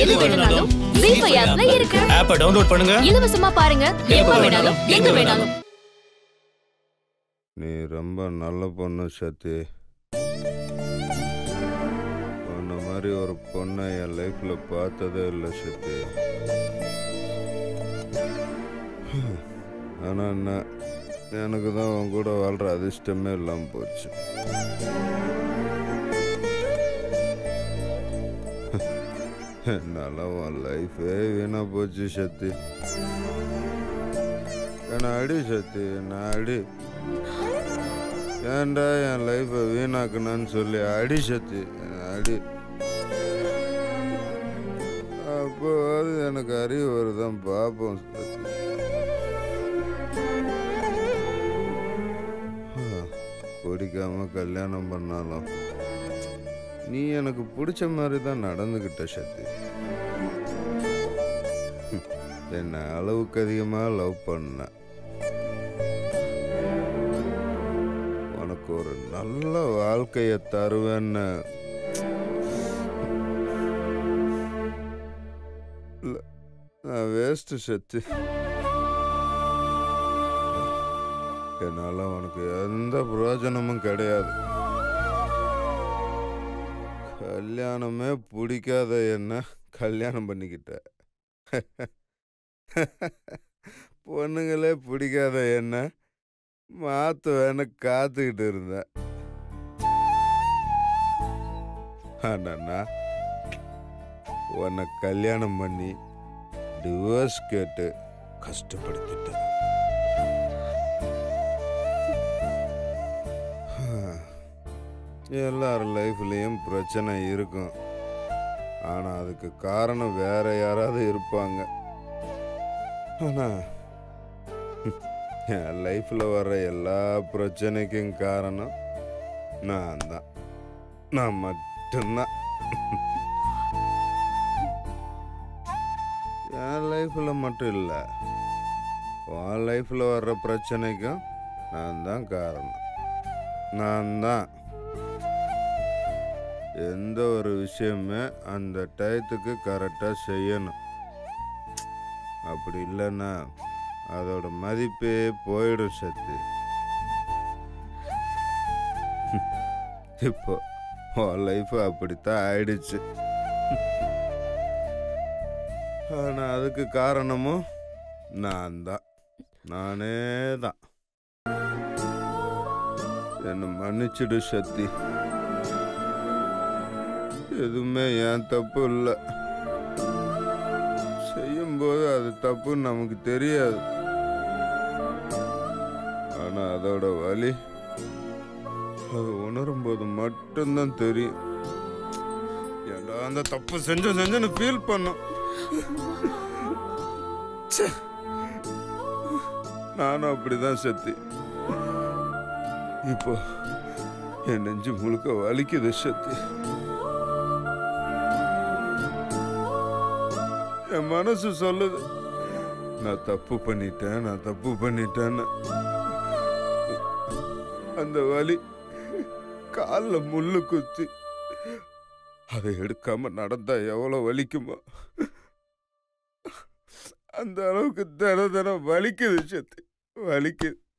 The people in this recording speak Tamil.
எது வேணும்னாலும் ஜீ ஃபைவ் ஆப்ல இருக்கு ஆப்பை டவுன்லோட் பண்ணுங்க இலவசமா பாருங்க எப்ப வேணாலும் எங்க வேணாலும் நீ ரொம்ப நல்ல பொண்ணு சத்தி உன்ன மாதிரி ஒரு பொண்ணை என் லைஃப்ல பார்த்ததே இல்லை சத்தி ஆனா என்ன எனக்கு தான் உன் கூட வாழ்ற அதிர்ஷ்டமே இல்லாம போச்சு என்னால உன் லைஃபே வீணா போச்சு சத்தி என்ன அடி சத்தி நான் அடி ஏன்டா என் லைஃப்பை வீணாக்குனான்னு சொல்லி அடி சத்தி என்னை அடி அப்போவாது எனக்கு அறிவு வருதான் பார்ப்போம் சத்தி பிடிக்காம கல்யாணம் பண்ணாலும் நீ எனக்கு பிடிச்ச மாதிரி தான் நடந்துக்கிட்ட சத்தி என்ன அளவுக்கு அதிகமாக லவ் பண்ண உனக்கு ஒரு நல்ல வாழ்க்கையை தருவேன்னு இல்ல, நான் வேஸ்ட் சத்தி என்னால உனக்கு எந்த பிரயோஜனமும் கிடையாது கல்யாணமே பிடிக்காத என்ன கல்யாணம் பண்ணிக்கிட்ட பொண்ணுங்களே பிடிக்காத என்ன மாத்துவேன்னு காத்துக்கிட்டு இருந்தேன் ஆனா உன்னை கல்யாணம் பண்ணி டிவோர்ஸ் கேட்டு கஷ்டப்படுத்திட்டேன் எல்லார் லைஃப்லேயும் பிரச்சனை இருக்கும் ஆனால் அதுக்கு காரணம் வேற யாராவது இருப்பாங்க ஆனால் என் லைஃப்பில் வர்ற எல்லா பிரச்சனைக்கும் காரணம் நான் தான் நான் மட்டும்தான் என் லைஃப்பில் மட்டும் இல்லை உன் லைஃப்பில் வர்ற பிரச்சனைக்கும் நான் தான் காரணம் நான் தான் எந்த ஒரு விஷயமே அந்த டயத்துக்கு கரெக்டாக செய்யணும் அப்படி இல்லைன்னா அதோட மதிப்பே போயிடும் சத்து இப்போ உன் லைஃப் அப்படித்தான் ஆயிடுச்சு ஆனால் அதுக்கு காரணமும் நான் தான் நானே தான் என்னை மன்னிச்சிடு சக்தி எதுவுமே என் தப்பு இல்லை செய்யும்போது அது தப்புன்னு நமக்கு தெரியாது ஆனா அதோட வலி அது உணரும் போது மட்டும்தான் தெரியும் ஏன்டா அந்த தப்பு செஞ்ச செஞ்சு ஃபீல் பண்ணும் ச்சே. நானும் அப்படிதான் சத்தி இப்போ என் நெஞ்சு முழுக்க வலிக்குது சத்தி என் மனசு சொல்லுது நான் தப்பு பண்ணிட்டேன் நான் தப்பு பண்ணிட்டேன்னு அந்த வலி காலில் முள்ளு குத்தி அதை எடுக்காம நடந்தா எவ்வளோ வலிக்குமோ அந்த அளவுக்கு தின தினம் வலிக்குது சத்தி வலிக்குது